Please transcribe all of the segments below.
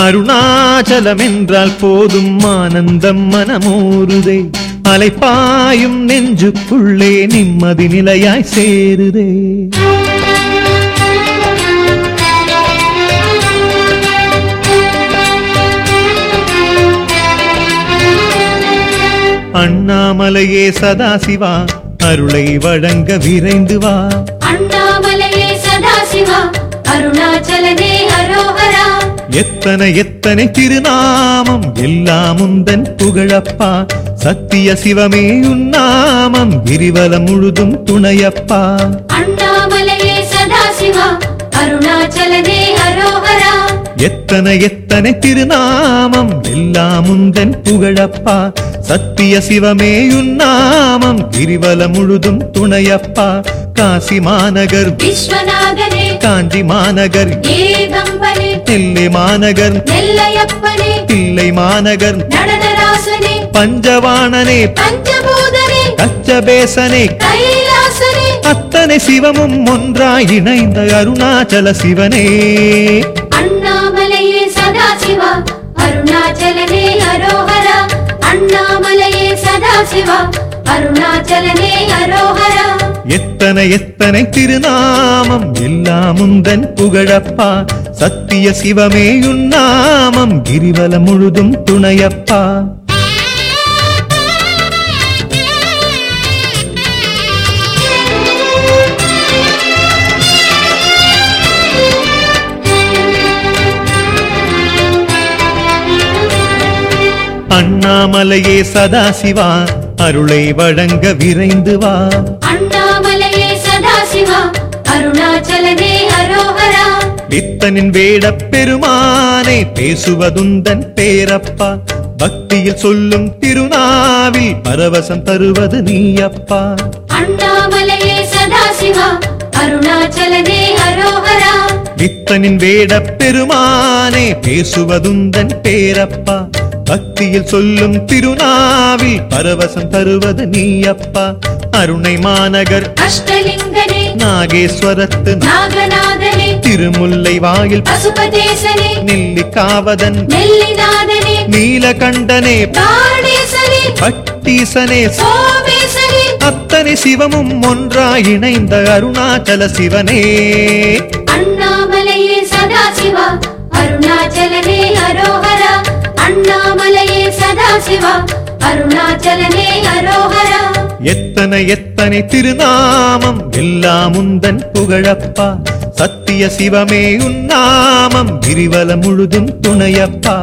அருணாச்சலம் என்றால் போதும் ஆனந்தம் மனமூறுதே அலைப்பாயும் நெஞ்சுக்குள்ளே நிம்மதி நிலையாய் சேருதே அண்ணாமலையே சதாசிவா அருளை வழங்க விரைந்து வா அண்ணாமலையே சதாசிவா அருணாச்சலனே ஹரோஹரா எத்தனை எத்தனை திருநாமம் எல்லாம் உந்தன் புகழப்பா சத்திய சிவமே உன்னாமம் கிரிவலம் முழுதும் துணையப்பா அண்ணாமலையே சதாசிவா அருணாச்சலனே ஹரோஹரா எத்தனை எத்தனை திருநாமம் எல்லாம் உந்தன் புகழப்பா சத்திய சிவமே உன்னாமம் கிரிவலம் முழுதும் துணையப்பா காசி மாநகர் விஸ்வநாதனே காஞ்சி மாநகர் ஏகம்பனே நெல்லை மாநகர் நெல்லையப்பனே தில்லை மாநகர் நடனராசனே பஞ்சவாணனே பஞ்சபூதனே கச்சபேசனே கைலாசனே அத்தனை சிவமும் ஒன்றாய் இணைந்த அருணாச்சல சிவனே அண்ணாமலையே சதாசிவா அருணாச்சலனே ஹரோஹரா அண்ணாமலையே சதாசிவா அருணாச்சலனே ஹரோஹரா எத்தனை எத்தனை திருநாமம் எல்லாம் உந்தன் புகழப்பா சத்திய சிவமே உன்னாமம் கிரிவலம் முழுதும் துணையப்பா அண்ணாமலையே சதாசிவா அருளை வழங்க விரைந்து வா அண்ணாமலையே சதாசிவா அருணாச்சலனே ஹரோஹரா பித்தனின் வேடப் பெருமானே பேசுவதுந்தன் பேரப்பா பக்தியில் சொல்லும் திருநாவில் பரவசம் தருவது நீயப்பா அண்ணாமலையே சதாசிவா அருணாச்சலனே ஹரோஹரா பித்தனின் வேடப் பெருமானே பேசுவதுந்தன் பேரப்பா பக்தியில் சொல்லும் திருநாவில் பரவசம் தருவது நீயப்பா அருணை மாநகர் அஷ்டலிங்கனே நாகேஸ்வரத்து நாகநாதனே திருமுல்லை வாயில் பசுபதேசனே நெல்லிக்காவதன் நெல்லிநாதனே நீலகண்டனே பாணேசனே பட்டீசனே சோமேசனே அத்தனை சிவமும் ஒன்றாய் இணைந்த அருணாச்சல சிவனே அண்ணாமலையே சதாசிவா அருணாச்சலனே ஹரோஹரா அண்ணாமலையே சதாசிவா அருணாச்சலனே ஹரோஹரா எத்தனை எத்தனை திருநாமம் எல்லாம் உந்தன் புகழப்பா சத்திய சிவமே உன்னாமம் கிரிவலம் முழுதும் துணையப்பா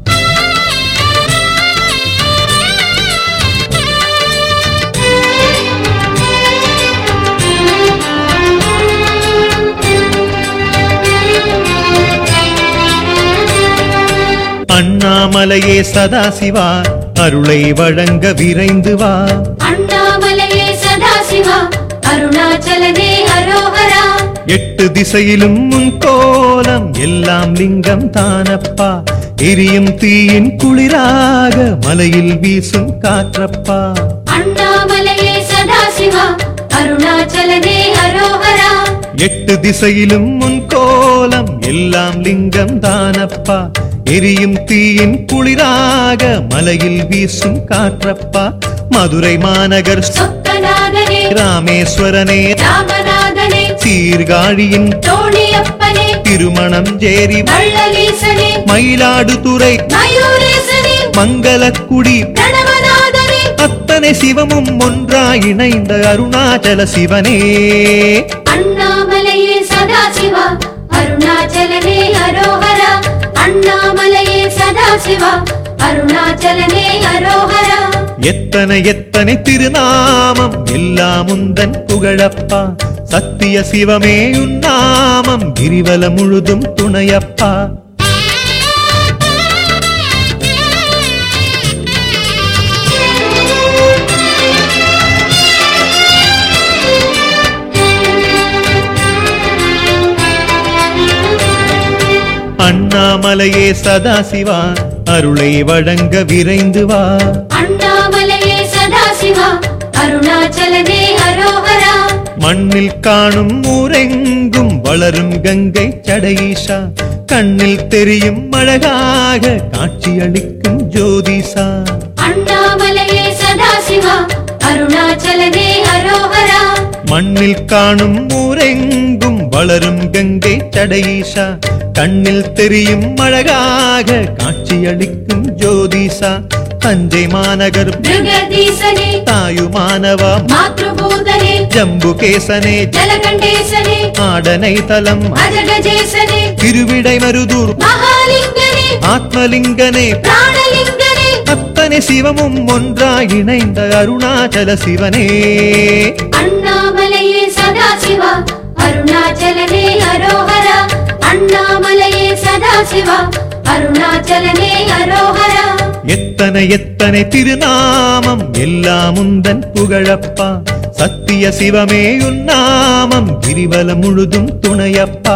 அண்ணாமலையே சதாசிவா அருளை வழங்க விரைந்து வா அண்ணாமலையே சதாசிவா அருணாச்சலனே ஹரோஹரா எட்டு திசையிலும் உன் கோலம் எல்லாம் லிங்கம் தானப்பா எரியும் தீயின் குளிராக மலையில் வீசும் காற்றப்பா அண்ணாமலையே சதாசிவா அருணாச்சலனே ஹரோஹரா எட்டு திசையிலும் உன் கோலம் எல்லாம் லிங்கம் தானப்பா எரியும் தீயின் குளிராக மலையில் வீசும் காற்றப்பா மதுரை மாநகர் சொக்கநாதனே ராமேஸ்வரனே ராமநாதனே சீர்காழியின் தோணியப்பனே திருமணம் ஜேரி வள்ளலீசனே மயிலாடுதுறை மயூரேசனே மங்களக்குடி பிரணவநாதனே அத்தனை சிவமும் ஒன்றாய் இணைந்த அருணாச்சல சிவனே அண்ணாமலையே சதாசிவா அருணாச்சலனே ஹரோஹரா அண்ணாமலையே சதாசிவா அருணாச்சலனே ஹரோஹரா எத்தனை எத்தனை திருநாமம் எல்லாம் உந்தன் புகழப்பா சத்திய சிவமே உன்னாமம் கிரிவலம் முழுதும் துணையப்பா அண்ணாமலையே சதாசிவா அருளை வழங்க விரைந்து வா அண்ணாமலையே சதாசிவா அருணாச்சலனே ஹரோஹரா மண்ணில் காணும் ஊரெங்கும் வளரும் கங்கை சடையீஷா கண்ணில் தெரியும் அழகாக காட்சியளிக்கும் ஜோதிசா அண்ணாமலையே சதாசிவா அருணாச்சலனே அரோகரா மண்ணில் காணும் ஊரெங்கும் வளரும் கங்கை சடையீஷா கண்ணில் தெரியும் அழகாக காட்சியளிக்கும் ஜோதிசா தஞ்சை மாநகர் மிருகதீசனே தாயுமானவா மாத்ருபூதனே ஜம்புகேசனே ஜலகண்டேசனே ஆடனை தலம் அஜகஜேசனே திருவிடை மருதூர் மகாலிங்கனே ஆத்மலிங்கனே பிராணலிங்கனே அத்தனை சிவமும் ஒன்றாய் இணைந்த அருணாச்சல சிவனே அண்ணாமலையே சதாசிவா அருணாச்சலனே அரோகரா அண்ணாமலையே சதாசிவா அருணாச்சலனே அரோகரா எத்தனை எத்தனை திருநாமம் எல்லாம் உந்தன் புகழப்பா சத்திய சிவமே உன்னாமம் கிரிவலம் முழுதும் துணையப்பா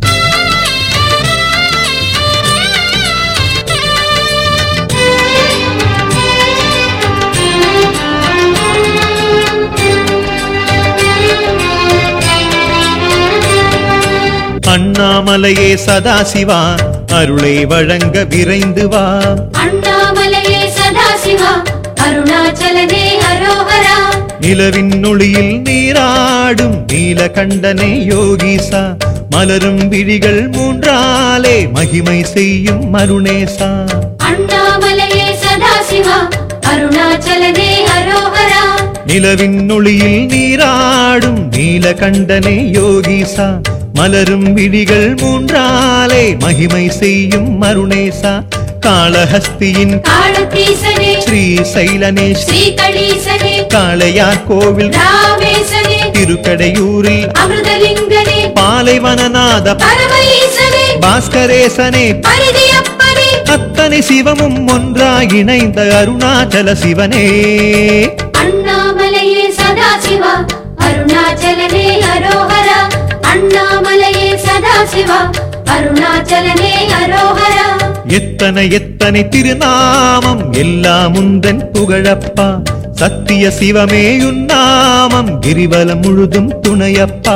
அண்ணாமலையே சதாசிவா அருளை வழங்க விரைந்து வா அண்ணாமலையே சதாசிவா அருணாச்சலனே அரோகரா நிலவின் ஒளியில் நீராடும் நீலகண்டனே யோகிசா மலரும் விழிகள் மூன்றாலே மகிமை செய்யும் மருணேசா அண்ணாமலையே சதாசிவா அருணாச்சலனே அரோகரா நிலவின் ஒளியில் நீராடும் நீலகண்டனே யோகிசா மலரும் விழிகள் மூன்றாலே மகிமை செய்யும் மருணேசா காளஹஸ்தியின் காளத்தீசனே ஸ்ரீ சைலனேஷ் ஸ்ரீகணீசனே காளையார் கோவில் ராமேசனே திருக்கடையூரில் அமிர்தலிங்கனே பாலைவனநாத பரமஈசனே பாஸ்கரேசனே பரிதியப்பனே அத்தனை சிவமும் ஒன்றாய் இணைந்த அருணாச்சல சிவனே அண்ணாமலையே சதாசிவா அருணாச்சலனே அரோகரா அண்ணாமலையே சதாசிவா அருணாச்சலனே அரோகரா எத்தனை எத்தனை திருநாமம் எல்லாம் உந்தன் புகழப்பா சத்திய சிவமே உன்னாமம் கிரிவலம் முழுதும் துணையப்பா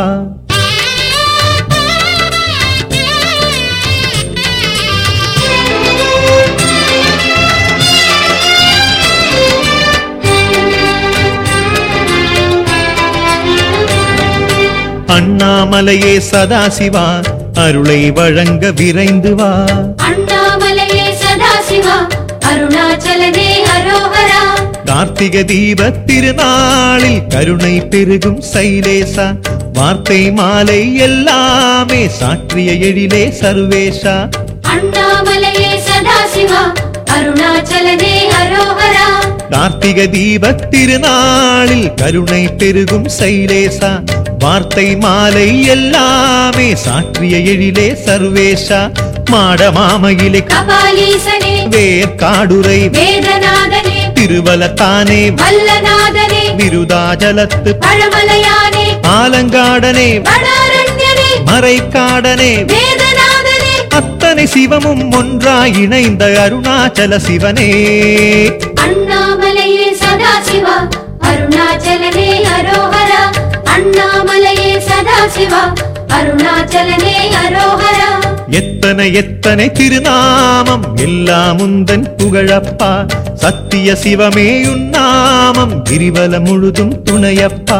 அண்ணாமலையே சதாசிவா அருளை வழங்க விரைந்து வா அண்ணாமலையே சதாசிவா அருணாச்சலனே அரோகரா கார்த்திக தீப திருநாளில் கருணை பெருகும் சைலேசா வார்த்தை மாலை எல்லாமே சாற்றிய எழிலே சர்வேஷா அண்ணாமலையே சதாசிவா அருணாச்சலனே அரோகரா கார்த்திக தீப திருநாளில் கருணை பெருகும் சைலேசா வார்த்தை மாலை எல்லாமே சாற்றிய எழிலே சர்வேஷா மாடமாமயிலே கபாலீசனே வேர்காடுரை வேதநாதனே திருவலத்தானே வல்லநாதனே விருதாஜலத்து பழமலையானே ஆலங்காடனே வடாரண்யனே மறைக்காடனே வேதநாதனே அத்தனை சிவமும் ஒன்றாய் இணைந்த அருணாச்சல சிவனே அண்ணாமலையே சதாசிவா அருணாச்சலனே அரோகரா அண்ணாமலையே சதாசிவா அருணாச்சலனே அரோகரா எத்தனை எத்தனை திருநாமம் எல்லாம் உந்தன் புகழப்பா சத்திய சிவமே உன்னாமம் கிரிவலம் முழுதும் துணையப்பா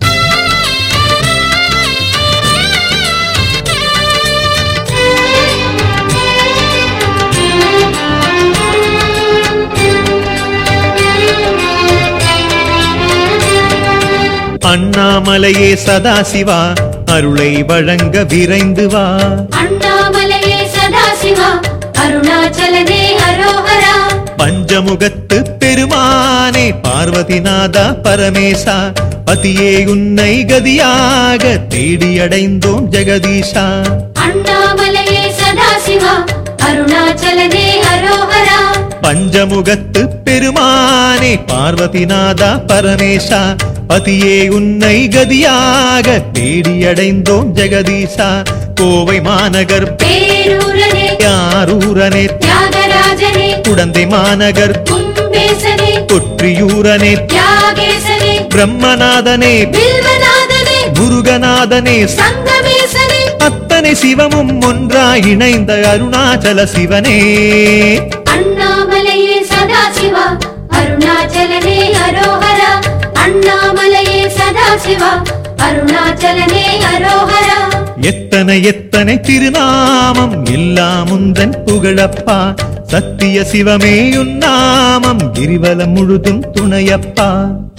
அண்ணாமலையே சதாசிவா அருளை வழங்க விரைந்து வா அண்ணாமலையே சதாசிவா அருணாச்சலனே அரோகரா பஞ்சமுகத்து பெருமானே பார்வதிநாதா பரமேசா பதியே உன்னை கதியாக தேடி அடைந்தோம் ஜெகதீஷா அண்ணாமலையே சதாசிவா அருணாச்சலனே அரோகரா பஞ்சமுகத்து பெருமானே பார்வதிநாதா பரமேசா பதியே உன்னை கதியாக தேடி அடைந்தோம் ஜெகதீஷா கோவை மாநகர் பேரூரனே யாரூரனே தியாகராஜனே குடந்தை மாநகர் கும்பேசனே கொற்றியூரனே தியாகேசனே பிரம்மநாதனே பில்வநாதனே முருகநாதனே சங்கமேசனே அத்தனை சிவமும் ஒன்றாய் இணைந்த அருணாச்சல சிவனே அண்ணாமலையே சதாசிவா அருணாச்சலனே அரோஹரா அண்ணாமலையே சதாசிவா அருணாச்சலனே அரோஹரா எத்தனை எத்தனை திருநாமம் எல்லாம் உந்தன் புகழப்பா சத்திய சிவமே உன்னாமம் கிரிவலம் முழுதும் துணையப்பா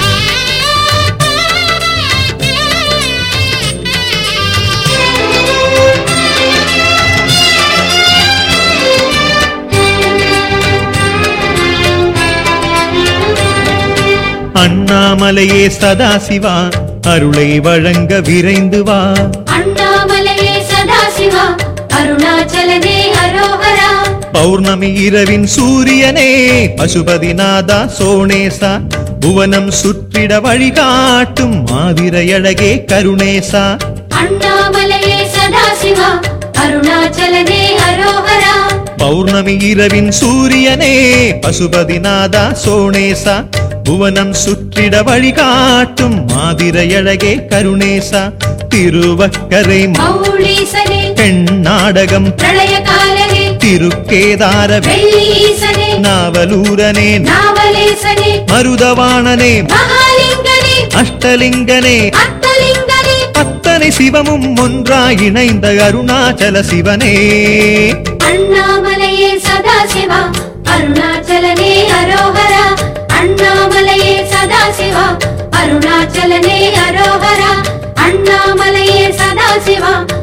அண்ணாமலையே சதாசிவா அருளை வழங்க விரைந்து வா அண்ணாமலையே சதாசிவா அருணாச்சலனே அரோஹரா பௌர்ணமி இரவின் சூரியனே பசுபதிநாதா சோனேசா புவனம் சுற்றிட வழிகாட்டும் மாதிரையழகே கருணேசா அண்ணாமலையே சதாசிவா அருணாச்சலனே அரோஹரா பௌர்ணமி இரவின் சூரியனே பசுபதிநாதா சோனேசா புவனம் சுற்றிட வழிகாட்டும் மாதிரையழகே கருணேசா திருவக்கரை மௌலீசனே பெண் நாடகம் பிரளயகாலனே திருக்கேதார வெள்ளி ஈசனே நாவலூரனே நாவலேசனே மருதவாணனே மகாலிங்கனே அஷ்டலிங்கனே அத்தலிங்கனே அத்தனை சிவமும் ஒன்றாய் இணைந்த அருணாச்சல சிவனே அண்ணாமலையே சதாசிவா அருணாச்சலனே அரோஹரா அண்ணாமலையே சதாசிவா அருணாச்சலனே அரோஹரா அண்ணாமலையே சதாசிவா